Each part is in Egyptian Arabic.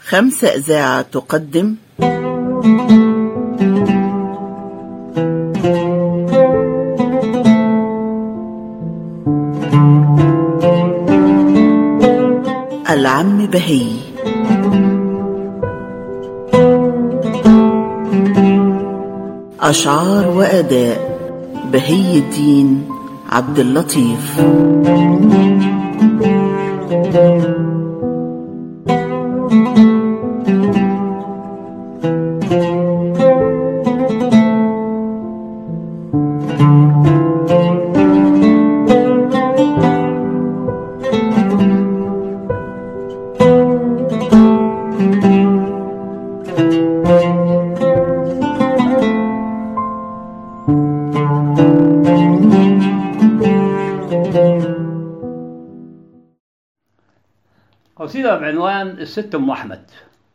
خمسة إذاعة تقدم العم بهي أشعار وأداء بهي الدين عبد اللطيف قصيدة بعنوان الست أم أحمد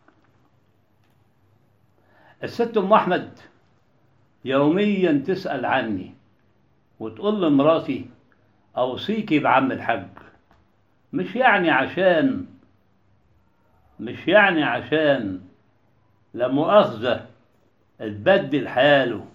الست أم أحمد يوميا تسأل عني وتقول لمراتي أوصيكي بعم الحاج مش يعني عشان مش يعني عشان لا مؤاخذة اتبدل حاله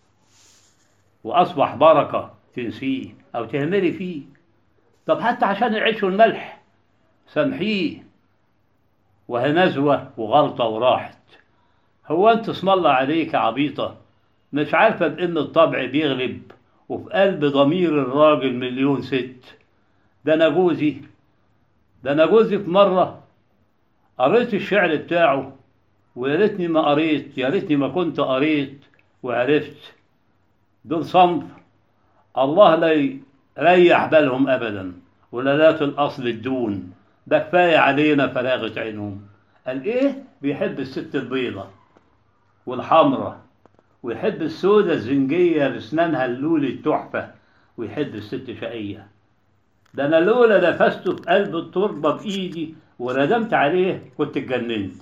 وأصبح بركة تنسيه أو تهملي فيه طب حتى عشان العيش والملح سامحيه وهي نزوة وغلطة وراحت هو انت اسم الله عليك عبيطة مش عارفة بان الطبع بيغلب وفي قلب ضمير الراجل مليون ست ده انا جوزي ده انا جوزي في مرة قريت الشعر بتاعه ويا ريتني ما قريت يا ريتني ما كنت قريت وعرفت دول صنف الله لا يريح بالهم ابدا ولذات الاصل الدون ده كفايه علينا فراغة عينهم قال ايه بيحب الست البيضة والحمرة ويحب السودة الزنجية بسنانها اللولي التحفة ويحب الست شقية ده انا لولا نفسته في قلب التربة بايدي وندمت عليه كنت اتجننت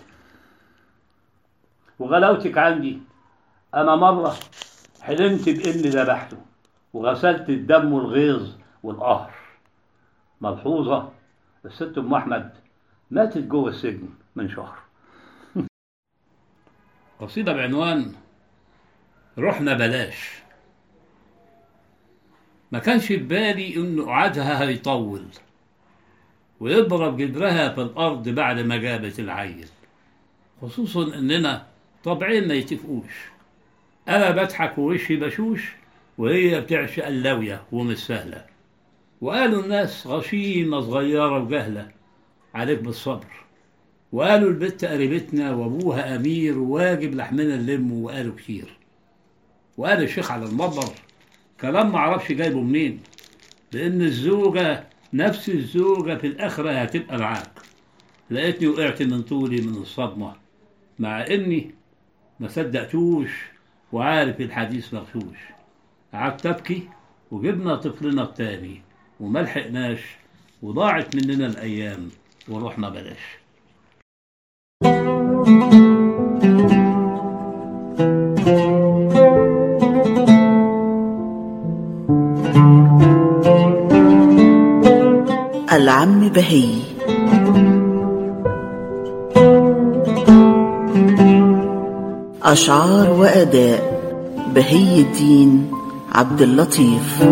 وغلاوتك عندي انا مرة حلمت باني ذبحته وغسلت الدم والغيظ والقهر ملحوظة الست ام احمد ماتت جوه السجن من شهر قصيدة بعنوان رحنا بلاش ما كانش في بالي ان قعدها هيطول ويضرب جدرها في الارض بعد ما جابت العيل خصوصا اننا طبعين ما يتفقوش انا بضحك ووشي بشوش وهي بتعشق اللوية ومش سهله وقالوا الناس غشيمة صغيرة وجهلة عليك بالصبر وقالوا البت قريبتنا وابوها امير وواجب لحمنا نلمه وقالوا كتير وقال الشيخ على المبر كلام معرفش جايبه منين لان الزوجة نفس الزوجة في الاخرة هتبقى معاك لقيتني وقعت من طولي من الصدمة مع اني ما صدقتوش وعارف الحديث مغشوش قعدت ابكي وجبنا طفلنا التاني وملحقناش وضاعت مننا الأيام ورحنا بلاش العم بهي أشعار وأداء بهي الدين عبد اللطيف